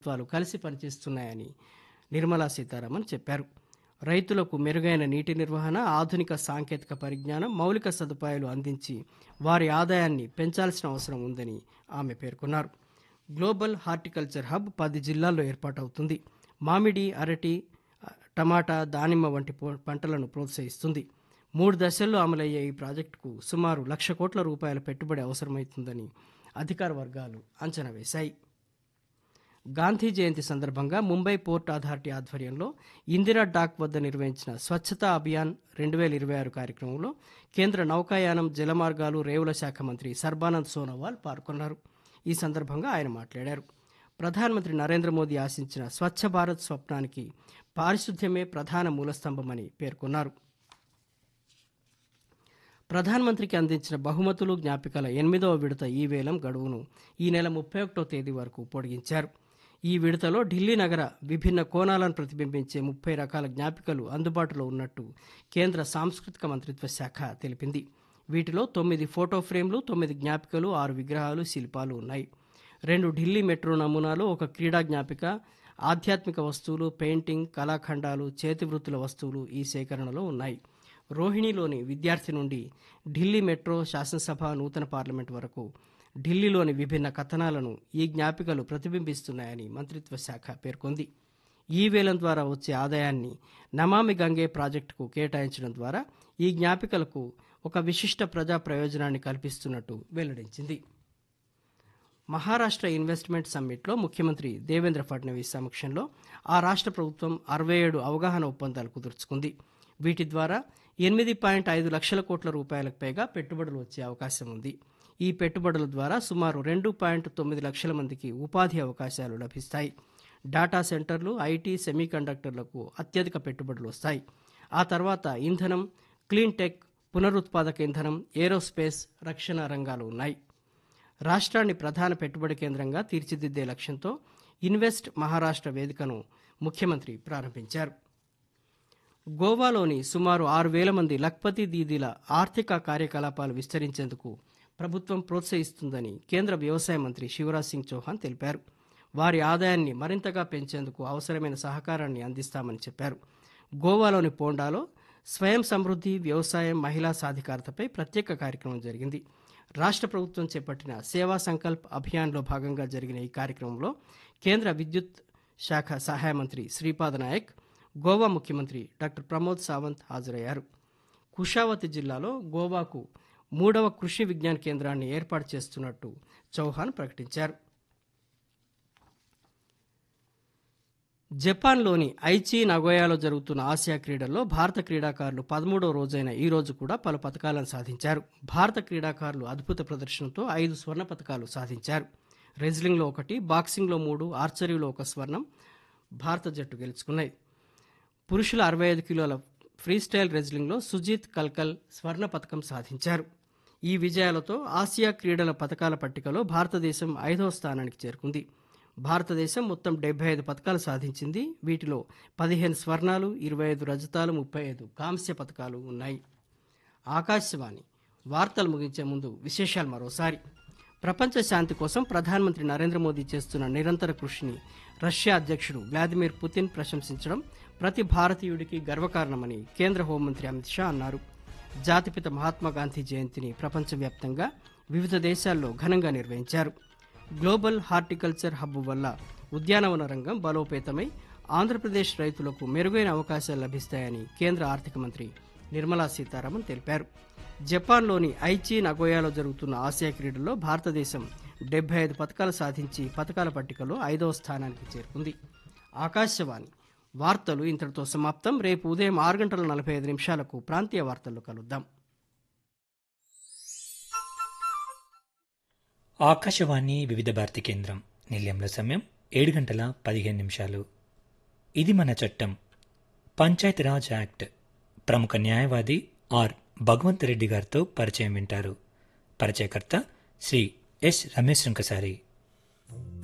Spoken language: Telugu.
ప్రభుత్వాలు కలిసి పనిచేస్తున్నాయని నిర్మలా సీతారామన్ చెప్పారు రైతులకు మెరుగైన నీటి నిర్వహణ ఆధునిక సాంకేతిక పరిజ్ఞానం మౌలిక సదుపాయాలు అందించి వారి ఆదాయాన్ని పెంచాల్సిన అవసరం ఉందని ఆమె పేర్కొన్నారు గ్లోబల్ హార్టికల్చర్ హబ్ పది జిల్లాల్లో ఏర్పాటవుతుంది మామిడి అరటి టమాటా దానిమ్మ వంటి పో- పంటలను ప్రోత్సహిస్తుంది మూడు దశల్లో అమలయ్యే ఈ ప్రాజెక్టుకు సుమారు లక్ష కోట్ల రూపాయల పెట్టుబడి అవసరమవుతుందని అధికార వర్గాలు అంచనా వేశాయి గాంధీ జయంతి సందర్భంగా ముంబై పోర్ట్ అథారిటీ ఆధ్వర్యంలో ఇందిరా డాక్ వద్ద నిర్వహించిన స్వచ్ఛతా అభియాన్ రెండు వేల ఇరవై ఆరు కార్యక్రమంలో కేంద్ర నౌకాయానం జలమార్గాలు రేవుల శాఖ మంత్రి సర్బానంద్ సోనోవాల్ పాల్గొన్నారు ఈ సందర్భంగా ఆయన మాట్లాడారు ప్రధానమంత్రి నరేంద్ర మోదీ ఆశించిన స్వచ్ఛ భారత్ స్వప్నానికి పారిశుద్ధ్యమే ప్రధాన మూలస్తంభమని పేర్కొన్నారు ప్రధానమంత్రికి అందించిన బహుమతులు జ్ఞాపికల ఎనిమిదవ విడత ఈ వేలం గడువును ఈ నెల ముప్పై ఒకటో తేదీ వరకు పొడిగించారు ఈ విడతలో ఢిల్లీ నగర విభిన్న కోణాలను ప్రతిబింబించే ముప్పై రకాల జ్ఞాపికలు అందుబాటులో ఉన్నట్టు కేంద్ర సాంస్కృతిక మంత్రిత్వ శాఖ తెలిపింది వీటిలో తొమ్మిది ఫోటో ఫ్రేమ్లు తొమ్మిది జ్ఞాపికలు ఆరు విగ్రహాలు శిల్పాలు ఉన్నాయి రెండు ఢిల్లీ మెట్రో నమూనాలు ఒక క్రీడా జ్ఞాపిక ఆధ్యాత్మిక వస్తువులు పెయింటింగ్ కళాఖండాలు చేతివృత్తుల వస్తువులు ఈ సేకరణలో ఉన్నాయి రోహిణిలోని విద్యార్థి నుండి ఢిల్లీ మెట్రో శాసనసభ నూతన పార్లమెంట్ వరకు ఢిల్లీలోని విభిన్న కథనాలను ఈ జ్ఞాపికలు ప్రతిబింబిస్తున్నాయని మంత్రిత్వ శాఖ పేర్కొంది ఈ వేలం ద్వారా వచ్చే ఆదాయాన్ని నమామి గంగే ప్రాజెక్టుకు కేటాయించడం ద్వారా ఈ జ్ఞాపికలకు ఒక విశిష్ట ప్రజా ప్రయోజనాన్ని కల్పిస్తున్నట్టు వెల్లడించింది మహారాష్ట్ర ఇన్వెస్ట్మెంట్ సమ్మిట్లో ముఖ్యమంత్రి దేవేంద్ర ఫడ్నవీస్ సమక్షంలో ఆ రాష్ట్ర ప్రభుత్వం అరవై ఏడు అవగాహన ఒప్పందాలు కుదుర్చుకుంది వీటి ద్వారా ఎనిమిది పాయింట్ ఐదు లక్షల కోట్ల రూపాయలకు పైగా పెట్టుబడులు వచ్చే అవకాశం ఉంది ఈ పెట్టుబడుల ద్వారా సుమారు రెండు పాయింట్ తొమ్మిది లక్షల మందికి ఉపాధి అవకాశాలు లభిస్తాయి డాటా సెంటర్లు ఐటీ సెమీకండక్టర్లకు అత్యధిక పెట్టుబడులు వస్తాయి ఆ తర్వాత ఇంధనం క్లీన్ టెక్ పునరుత్పాదక ఇంధనం ఏరోస్పేస్ రక్షణ రంగాలు ఉన్నాయి రాష్ట్రాన్ని ప్రధాన పెట్టుబడి కేంద్రంగా తీర్చిదిద్దే లక్ష్యంతో ఇన్వెస్ట్ మహారాష్ట్ర వేదికను ముఖ్యమంత్రి ప్రారంభించారు గోవాలోని సుమారు ఆరు వేల మంది లఖ్పతి దీదీల ఆర్థిక కార్యకలాపాలు విస్తరించేందుకు ప్రభుత్వం ప్రోత్సహిస్తుందని కేంద్ర వ్యవసాయ మంత్రి శివరాజ్ సింగ్ చౌహాన్ తెలిపారు వారి ఆదాయాన్ని మరింతగా పెంచేందుకు అవసరమైన సహకారాన్ని అందిస్తామని చెప్పారు గోవాలోని పోండాలో స్వయం సమృద్ధి వ్యవసాయం మహిళా సాధికారతపై ప్రత్యేక కార్యక్రమం జరిగింది రాష్ట్ర ప్రభుత్వం చేపట్టిన సేవా సంకల్ప్ అభియాన్లో భాగంగా జరిగిన ఈ కార్యక్రమంలో కేంద్ర విద్యుత్ శాఖ సహాయ మంత్రి శ్రీపాద నాయక్ గోవా ముఖ్యమంత్రి డాక్టర్ ప్రమోద్ సావంత్ హాజరయ్యారు కుషావతి జిల్లాలో గోవాకు మూడవ కృషి విజ్ఞాన కేంద్రాన్ని ఏర్పాటు చేస్తున్నట్టు చౌహాన్ ప్రకటించారు జపాన్లోని ఐచి నగోయాలో జరుగుతున్న ఆసియా క్రీడల్లో భారత క్రీడాకారులు పదమూడో రోజైన ఈ రోజు కూడా పలు పథకాలను సాధించారు భారత క్రీడాకారులు అద్భుత ప్రదర్శనతో ఐదు స్వర్ణ పథకాలు సాధించారు రెజ్లింగ్లో ఒకటి బాక్సింగ్లో మూడు ఆర్చరీలో ఒక స్వర్ణం భారత జట్టు గెలుచుకున్నాయి పురుషుల అరవై ఐదు కిలోల ఫ్రీస్టైల్ రెజ్లింగ్లో సుజీత్ కల్కల్ స్వర్ణ పథకం సాధించారు ఈ విజయాలతో ఆసియా క్రీడల పథకాల పట్టికలో భారతదేశం ఐదవ స్థానానికి చేరుకుంది భారతదేశం మొత్తం డెబ్బై ఐదు పథకాలు సాధించింది వీటిలో పదిహేను స్వర్ణాలు ఇరవై ఐదు రజతాలు ముప్పై ఐదు కాంస్య పథకాలు ఉన్నాయి ఆకాశవాణి వార్తలు ముగించే ముందు విశేషాలు మరోసారి ప్రపంచ శాంతి కోసం ప్రధానమంత్రి నరేంద్ర మోదీ చేస్తున్న నిరంతర కృషిని రష్యా అధ్యక్షుడు వ్లాదిమిర్ పుతిన్ ప్రశంసించడం ప్రతి భారతీయుడికి గర్వకారణమని కేంద్ర హోంమంత్రి అమిత్ షా అన్నారు జాతిపిత మహాత్మా గాంధీ జయంతిని ప్రపంచవ్యాప్తంగా వివిధ దేశాల్లో ఘనంగా నిర్వహించారు గ్లోబల్ హార్టికల్చర్ హబ్ వల్ల ఉద్యానవన రంగం బలోపేతమై ఆంధ్రప్రదేశ్ రైతులకు మెరుగైన అవకాశాలు లభిస్తాయని కేంద్ర ఆర్థిక మంత్రి నిర్మలా సీతారామన్ తెలిపారు జపాన్లోని ఐచి నగోయాలో జరుగుతున్న ఆసియా క్రీడల్లో భారతదేశం డెబ్బై ఐదు పథకాలు సాధించి పథకాల పట్టికలో ఐదవ స్థానానికి చేరుకుంది ఆకాశవాణి వార్తలు ఇంతటితో సమాప్తం రేపు ఉదయం ఆరు గంటల నలభై ఐదు నిమిషాలకు ప్రాంతీయ వార్తల్లో కలుద్దాం ఆకాశవాణి వివిధ భారతి కేంద్రం నిలయంలో సమయం ఏడు గంటల పదిహేను నిమిషాలు ఇది మన చట్టం పంచాయతీరాజ్ యాక్ట్ ప్రముఖ న్యాయవాది ఆర్ భగవంత్ రెడ్డి గారితో పరిచయం వింటారు పరిచయకర్త శ్రీ ఎస్ రమేష్ శృంకసారి